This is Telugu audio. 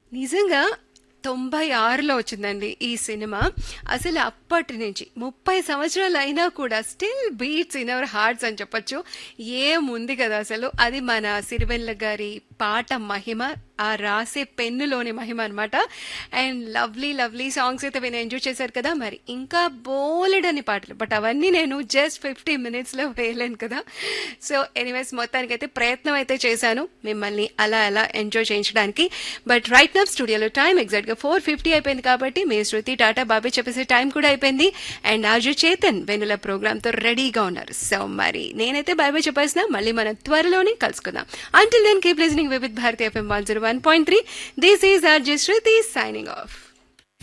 నిజంగా తొంభై ఆరులో వచ్చిందండి ఈ సినిమా అసలు అప్పటి నుంచి ముప్పై సంవత్సరాలు అయినా కూడా still beats in our hearts అని చెప్పొచ్చు ఏముంది కదా అసలు అది మన సిరివెల్ల గారి పాట మహిమ ఆ రాసే పెన్నులోని మహిమ అనమాట అండ్ లవ్లీ లవ్లీ సాంగ్స్ అయితే విని ఎంజాయ్ చేశారు కదా మరి ఇంకా బోలెడని పాటలు బట్ అవన్నీ నేను జస్ట్ ఫిఫ్టీ మినిట్స్లో వేయలేను కదా సో ఎనీవేస్ మొత్తానికి అయితే ప్రయత్నం అయితే చేశాను మిమ్మల్ని అలా అలా ఎంజాయ్ చేయించడానికి బట్ రైట్ నవ్ స్టూడియోలో టైం ఎగ్జాక్ట్గా ఫోర్ ఫిఫ్టీ అయిపోయింది కాబట్టి మీ శృతి టాటా బాబీ చెప్పేసే టైం కూడా అయిపోయింది అండ్ ఆజు చేతన్ వెనుల ప్రోగ్రామ్తో రెడీగా ఉన్నారు సో మరి నేనైతే బాబాయ్ చెప్పేసిన మళ్ళీ మనం త్వరలోనే కలుసుకుందాం until then keep listening with Bharati FM one zero one point three this is R J Shruti signing of